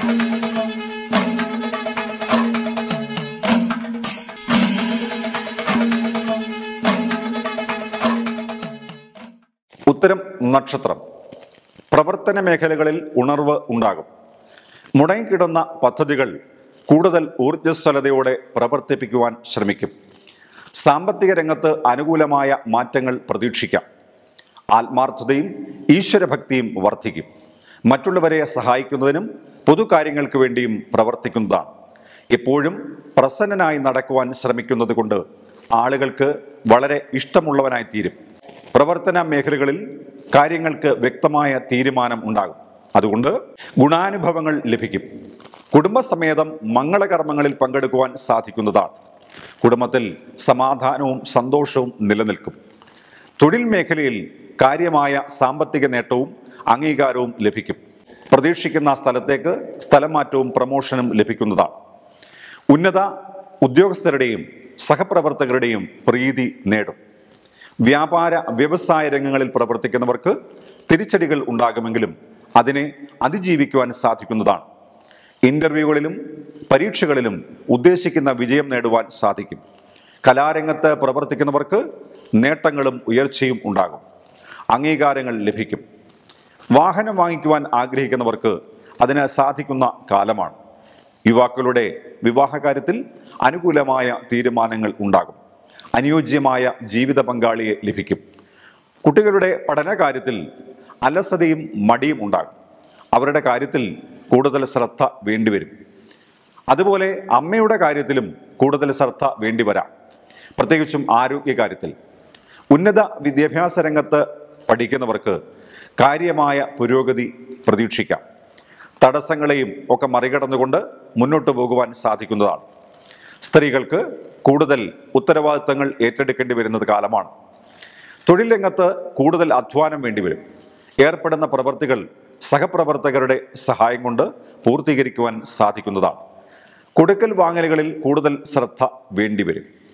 ഉത്തരം നക്ഷത്രം പ്രവർത്തന മേഖലകളിൽ ഉണർവ് ഉണ്ടാകും മുടങ്ങിക്കിടന്ന പദ്ധതികൾ കൂടുതൽ ഊർജ്ജസ്വലതയോടെ പ്രവർത്തിപ്പിക്കുവാൻ ശ്രമിക്കും സാമ്പത്തിക രംഗത്ത് അനുകൂലമായ മാറ്റങ്ങൾ പ്രതീക്ഷിക്കാം ആത്മാർത്ഥതയും ഈശ്വരഭക്തിയും വർദ്ധിക്കും മറ്റുള്ളവരെ സഹായിക്കുന്നതിനും പൊതുകാര്യങ്ങൾക്ക് വേണ്ടിയും പ്രവർത്തിക്കുന്നതാണ് എപ്പോഴും പ്രസന്നനായി നടക്കുവാൻ ശ്രമിക്കുന്നത് കൊണ്ട് ആളുകൾക്ക് വളരെ ഇഷ്ടമുള്ളവനായി തീരും പ്രവർത്തന മേഖലകളിൽ കാര്യങ്ങൾക്ക് വ്യക്തമായ തീരുമാനം ഉണ്ടാകും അതുകൊണ്ട് ഗുണാനുഭവങ്ങൾ ലഭിക്കും കുടുംബസമേതം മംഗളകർമ്മങ്ങളിൽ പങ്കെടുക്കുവാൻ സാധിക്കുന്നതാണ് കുടുംബത്തിൽ സമാധാനവും സന്തോഷവും നിലനിൽക്കും തൊഴിൽ മേഖലയിൽ കാര്യമായ സാമ്പത്തിക നേട്ടവും അംഗീകാരവും ലഭിക്കും പ്രതീക്ഷിക്കുന്ന സ്ഥലത്തേക്ക് സ്ഥലം മാറ്റവും പ്രമോഷനും ലഭിക്കുന്നതാണ് ഉന്നത ഉദ്യോഗസ്ഥരുടെയും സഹപ്രവർത്തകരുടെയും പ്രീതി നേടും വ്യാപാര വ്യവസായ രംഗങ്ങളിൽ പ്രവർത്തിക്കുന്നവർക്ക് തിരിച്ചടികൾ ഉണ്ടാകുമെങ്കിലും അതിനെ അതിജീവിക്കുവാൻ സാധിക്കുന്നതാണ് ഇന്റർവ്യൂകളിലും പരീക്ഷകളിലും ഉദ്ദേശിക്കുന്ന വിജയം നേടുവാൻ സാധിക്കും കലാരംഗത്ത് പ്രവർത്തിക്കുന്നവർക്ക് നേട്ടങ്ങളും ഉയർച്ചയും ഉണ്ടാകും അംഗീകാരങ്ങൾ ലഭിക്കും വാഹനം വാങ്ങിക്കുവാൻ ആഗ്രഹിക്കുന്നവർക്ക് അതിന് സാധിക്കുന്ന കാലമാണ് യുവാക്കളുടെ വിവാഹകാര്യത്തിൽ അനുകൂലമായ തീരുമാനങ്ങൾ ഉണ്ടാകും അനുയോജ്യമായ ജീവിത പങ്കാളിയെ ലഭിക്കും കുട്ടികളുടെ പഠനകാര്യത്തിൽ അലസതയും മടിയും ഉണ്ടാകും അവരുടെ കാര്യത്തിൽ കൂടുതൽ ശ്രദ്ധ വേണ്ടിവരും അതുപോലെ അമ്മയുടെ കാര്യത്തിലും കൂടുതൽ ശ്രദ്ധ വേണ്ടിവരാം പ്രത്യേകിച്ചും ആരോഗ്യകാര്യത്തിൽ ഉന്നത വിദ്യാഭ്യാസ രംഗത്ത് പഠിക്കുന്നവർക്ക് കാര്യമായ പുരോഗതി പ്രതീക്ഷിക്കാം തടസ്സങ്ങളെയും ഒക്കെ മറികടന്നുകൊണ്ട് മുന്നോട്ട് പോകുവാൻ സാധിക്കുന്നതാണ് സ്ത്രീകൾക്ക് കൂടുതൽ ഉത്തരവാദിത്തങ്ങൾ ഏറ്റെടുക്കേണ്ടി വരുന്നത് കാലമാണ് തൊഴിൽ രംഗത്ത് കൂടുതൽ അധ്വാനം വേണ്ടിവരും ഏർപ്പെടുന്ന പ്രവർത്തികൾ സഹപ്രവർത്തകരുടെ സഹായം കൊണ്ട് പൂർത്തീകരിക്കുവാൻ സാധിക്കുന്നതാണ് കൊടുക്കൽ വാങ്ങലുകളിൽ കൂടുതൽ ശ്രദ്ധ വേണ്ടിവരും